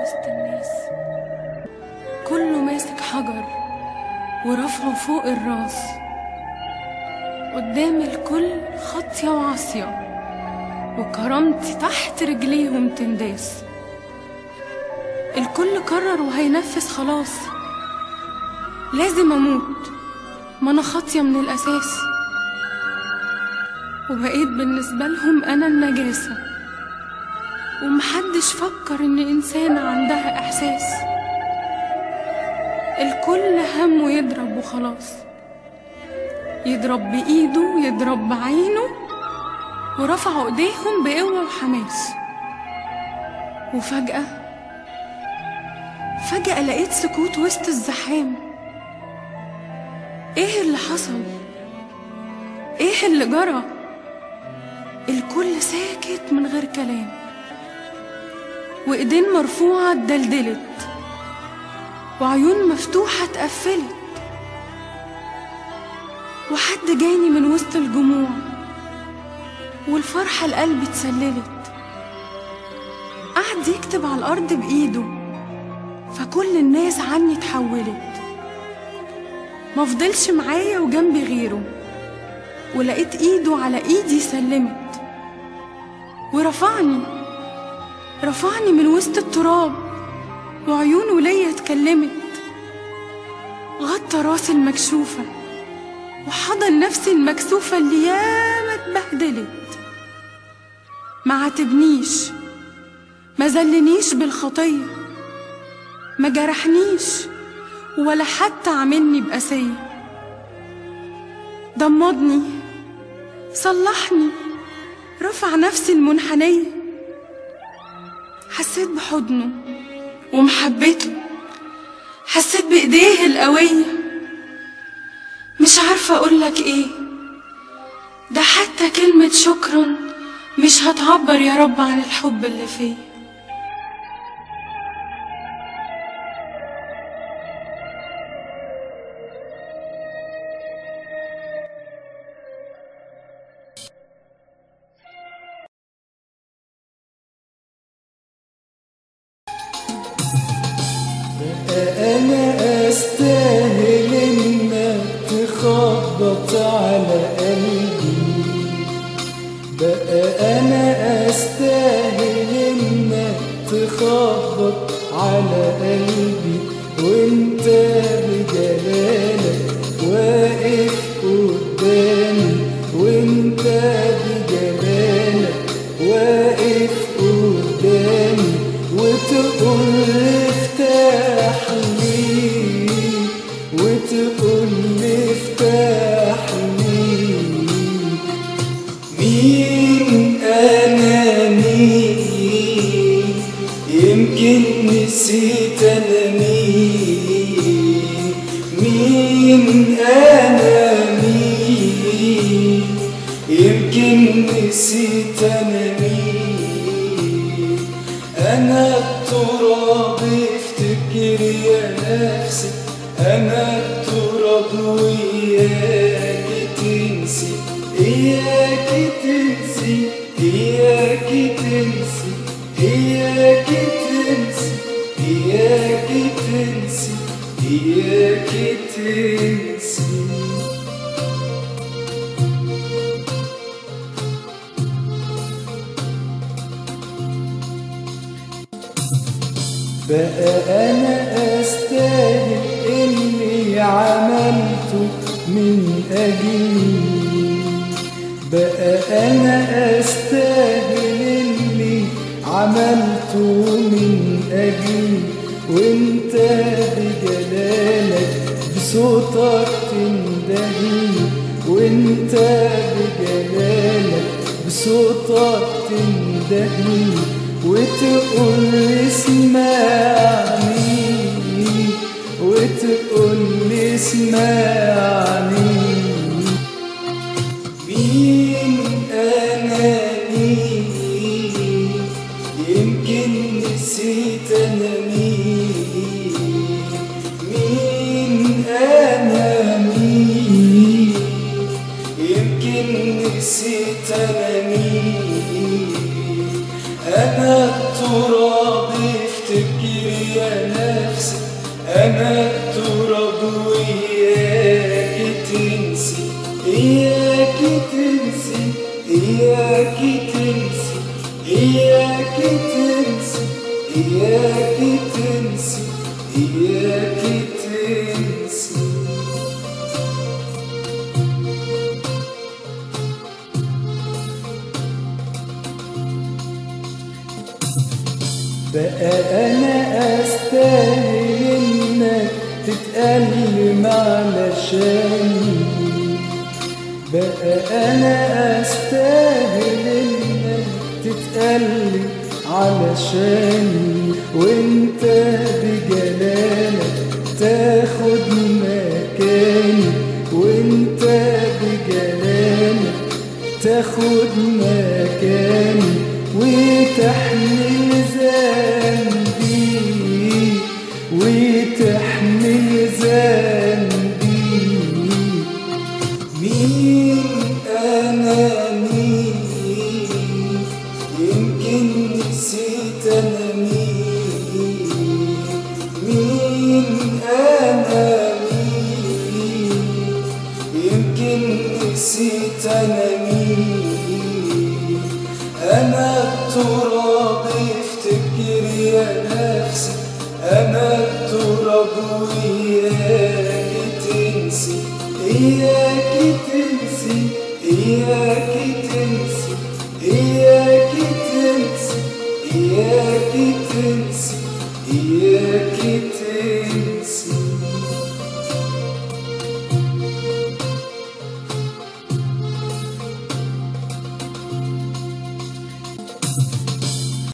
وسط الناس كله ماسك حجر ورفعه فوق الراس قدام الكل خاطية وعاصية وكرامتي تحت رجليهم تنداس الكل قرر وهينفذ خلاص لازم اموت ما انا خاطية من الاساس وبقيت بالنسبة لهم انا النجاسة ومحدش فكر ان انسانة عندها احساس الكل همه يضرب وخلاص يضرب بايده يضرب بعينه ورفعوا ايديهم بقوة وحماس وفجأة فجأة لقيت سكوت وسط الزحام ايه اللي حصل ايه اللي جرى الكل ساكت من غير كلام وايدين مرفوعة اتدلدلت وعيون مفتوحة اتقفلت وحد جاني من وسط الجموع والفرحة القلب اتسللت قعد يكتب على الأرض بإيده فكل الناس عني اتحولت مفضلش معايا وجنبي غيره ولقيت ايده على ايدي سلمت ورفعني رفعني من وسط التراب وعيونه ليا اتكلمت غطى راسي المكشوفة وحضن نفسي المكسوفة اللي ياما اتبهدلت ما عاتبنيش ما زلنيش بالخطية ما جرحنيش ولا حتى عاملني بقاسية ضمدني صلحني رفع نفسي المنحنية حسيت بحضنه ومحبته حسيت بإيديه القوية مش عارفة أقولك إيه ده حتى كلمة شكرا مش هتعبر يا رب عن الحب اللي فيا أنا أستاهل إنك تخبط على قلبي بقى أنا أستاهل إنك تخبط على قلبي وإنت بجلالك واقف قدامي وإنت بجلالك واقف قدامي وتقول لي افتح لي وتقول لي افتح لي مين انا مين يمكن نسيت انا مين مين انا مين يمكن نسيت انا مين انا التراب افتكر يا نفسي انا التراب وياك تنسي اياك تنسي اياك تنسي اياك تنسي اياك تنسي اياك تنسي بقى انا استاهل اللي عملته من اجلي بقى انا استاهل اللي عملته من اجلي وانت بجلالك بصوتك تندهني وانت بجلالك بصوتك تندهني وتقول لي اسمعني وتقول لي اسمعني مين انا مين يمكن نسيت انا مين مين انا مين يمكن نسيت انا مين انا التراب افتكر إياك تنسي إياك تنسي إياك تنسي إياك تنسي إياك تنسي بقى أنا أستاهل إنك تتألم علشاني بقى أنا أستاهل إنك تتألم علشاني وإنت بجلالك تاخد مكاني وإنت بجلالك تاخد مكاني وتحمل ذنبي وتحمل ذنبي مين أنا مين يمكن نسيت أنا مين مين أنا مين يمكن نسيت أنا مين أنا التراب افتكر يا نفسي أنا التراب وياك تنسي إياك تنسي